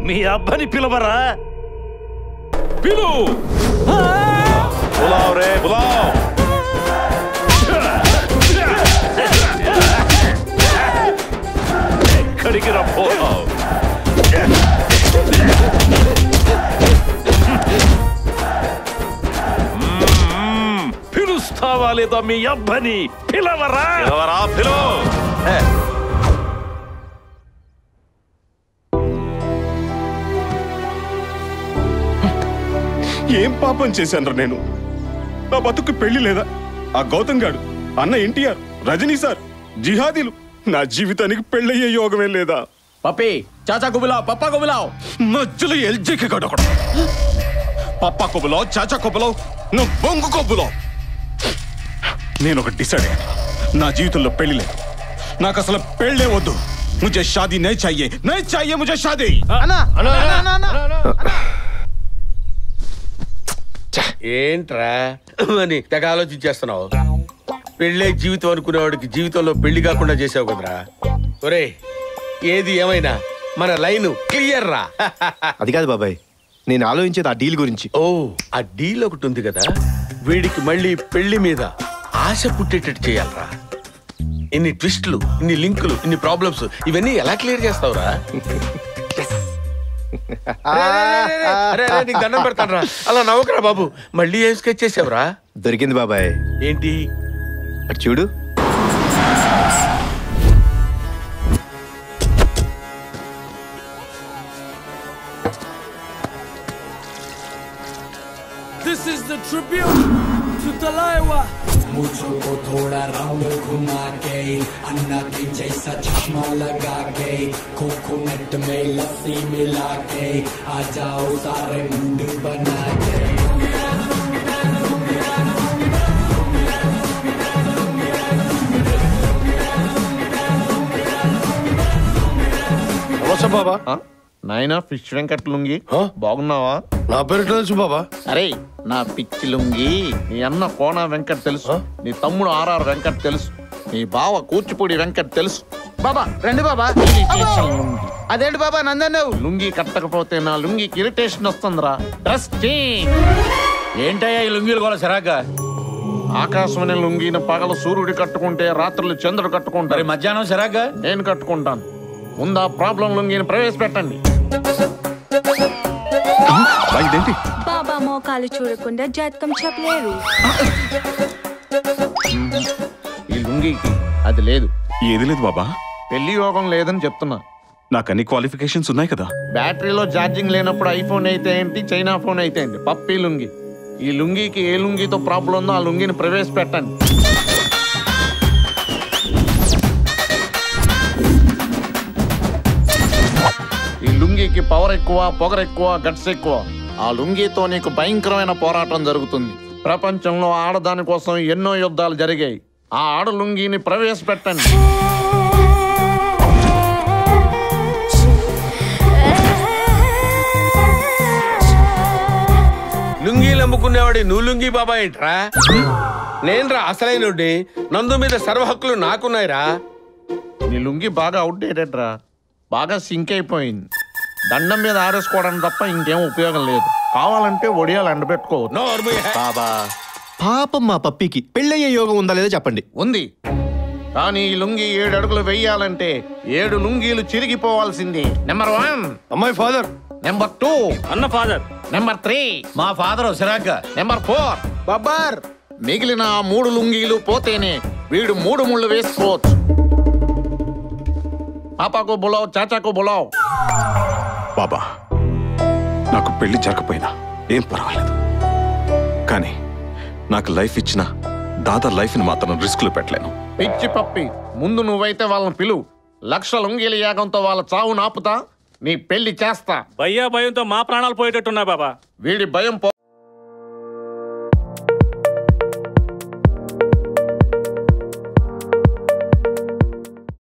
మీ అబ్బని పిలవరా పిలు బులావ్ రే బులావ్ ఎక్కడికి రా బులావ్ మ్మ్. పిలుస్తావా లేదా మీ అబ్బని పిలవరా పిలవరా పిలు ఏం పాపం చేశాను నేను నా బతుకు పెళ్లి లేదా ఆ గౌతమ్ గాడు అన్న ఎన్టీఆర్ రజనీ సార్ జిహాదీలు నా జీవితానికి పెళ్ళయ్యే యోగమే లేదా పప్పి చాచా గుబులావ్ పప్పా గుబులావ్ మధ్యలో ఎల్జీకి గడు ఒకడు పప్పా కొబ్బులో చాచా కొబ్బులో నువ్వు బొంగు కొబ్బులో నేను ఒక డిసైడ్ అయ్యాను నా జీవితంలో పెళ్లి లేదు నాకు అసలు పెళ్ళే వద్దు ముజే షాదీ నై చాయే నై చాయే ముజే షాదీ ఏంట్రా అని తెగ ఆలోచించేస్తున్నావు పెళ్ళే జీవితం అనుకునేవాడికి జీవితంలో పెళ్లి కాకుండా చేసావు కదరా ఒరే ఏది ఏమైనా మన లైన్ క్లియర్ రా అది కాదు బాబాయ్ నేను ఆలోచించేది ఆ డీల్ గురించి ఓ ఆ డీల్ ఒకటి ఉంది కదా వీడికి మళ్ళీ పెళ్లి మీద ఆశ పుట్టేటట్టు చేయాలరా ఇన్ని ట్విస్టులు ఇన్ని లింకులు ఇన్ని ప్రాబ్లమ్స్ ఇవన్నీ ఎలా క్లియర్ చేస్తావురా రే, రే, రే, రే, రే, రే, నీకు దండం పెడతాను రా అలా నవ్వకరా బాబు మళ్ళీ ఏం స్కెచ్ చేసావురా దొరికింది బాబాయ్ ఏంటి అటు చూడు This is the tribute to Talaiwa. मुझको थोड़ा राउंड घुमा के अन्ना के जैसा चश्मा लगा के कोकोनट में लस्सी मिला के आ जाओ सारे मुंड बना के నమస్తే బాబా నాయనా ఫిష్ వెంకట్ లుంగి బాగున్నావా నా పేరు తెలుసు బాబా అరే నా పిచ్చి లుంగి నీ అన్న కోన వెంకట్ తెలుసు నీ తమ్ముడు ఆర్ఆర్ వెంకట్ తెలుసు నీ బావ కూచిపూడి వెంకట్ తెలుసు బాబా రండి బాబా ఇరిటేషన్ లుంగి అదేంటి బాబా నందన్నావు లుంగి కట్టకపోతే నా లుంగికి ఇరిటేషన్ వస్తుందిరా డ్రెస్ ఏంటయ్యా ఈ లుంగీలు కూడా సరాగ్గా ఆకాశమని లుంగిని పగలు సూర్యుడు కట్టుకుంటే రాత్రులు చంద్రుడు మరి కట్టుకుంటారు మధ్యాహ్నం సరాగ్గా నేను కట్టుకుంటాను ముందు ఆ ప్రాబ్లం లుంగిని ప్రవేశపెట్టండి ఇదేంటి బాబా మోకాలు చూడకుండా జాతకం చెప్పలేరు ఈ లుంగికి అది లేదు ఏది లేదు బాబా పెళ్లి యోగం లేదని చెప్తున్నా నాకు అన్ని క్వాలిఫికేషన్స్ ఉన్నాయి కదా బ్యాటరీలో ఛార్జింగ్ లేనప్పుడు ఐఫోన్ అయితే ఏంటి చైనా ఫోన్ అయితే ఏంటి పప్పి లుంగి ఈ లుంగికి ఏ లుంగితో ప్రాబ్లం ఉందో ఆ లుంగిని ప్రవేశపెట్టండి ఈ లుంగికి పవర్ ఎక్కువ పొగరు ఎక్కువ గట్స్ ఎక్కువ ఆ లుంగితో నీకు భయంకరమైన పోరాటం జరుగుతుంది ప్రపంచంలో ఆడదాని కోసం ఎన్నో యుద్ధాలు జరిగాయి ఆ ఆడ లుంగిని ప్రవేశపెట్టండి లుంగీలు అమ్ముకునేవాడి నువ్వు లుంగీ బాబా ఏంట్రా నేనురా అసలైనోడి నందు మీద సర్వ హక్కులు నాకున్నాయిరా నీ లుంగి బాగా అవుట్డేటెడ్ రా బాగా సింక్ అయిపోయింది దండం మీద ఆరేసుకోవడం తప్ప ఇంకేం ఉపయోగం లేదు కావాలంటే ఒడియాలు ఎండబెట్టుకోవచ్చు నోర్మి బాబా పాపం మా పప్పికి పెళ్ళయ్యే యోగం ఉందా లేదా చెప్పండి ఉంది కానీ ఈ లుంగి ఏడు అడుగులు వెయ్యాలంటే ఏడు లుంగీలు చిరిగిపోవాల్సింది నెంబర్ వన్ అమ్మాయి ఫాదర్ నెంబర్ టూ అన్న ఫాదర్ నెంబర్ త్రీ మా ఫాదర్ సిరాగ్గా నెంబర్ ఫోర్ బబ్బార్ మిగిలిన ఆ మూడు లుంగీలు పోతేనే వీడు మూడు ముళ్ళు వేసుకోవచ్చు పాపాకు బులావ్ చాచాకు బులావ్ బాబా నాకు పెళ్లి జరగపోయినా ఏం పర్వాలేదు కానీ నాకు లైఫ్ ఇచ్చిన దాదా లైఫ్ని మాత్రం రిస్క్లో పెట్టలేను పిచ్చి పప్పి ముందు నువ్వైతే వాళ్ళని పిలువు లక్ష లుంగీల యాగంతో వాళ్ళ చావు నాపుతా నీ పెళ్లి చేస్తా భయ్యా భయంతో మా ప్రాణాలు పోయేటట్టున్నాయి బాబా వీడి భయం పో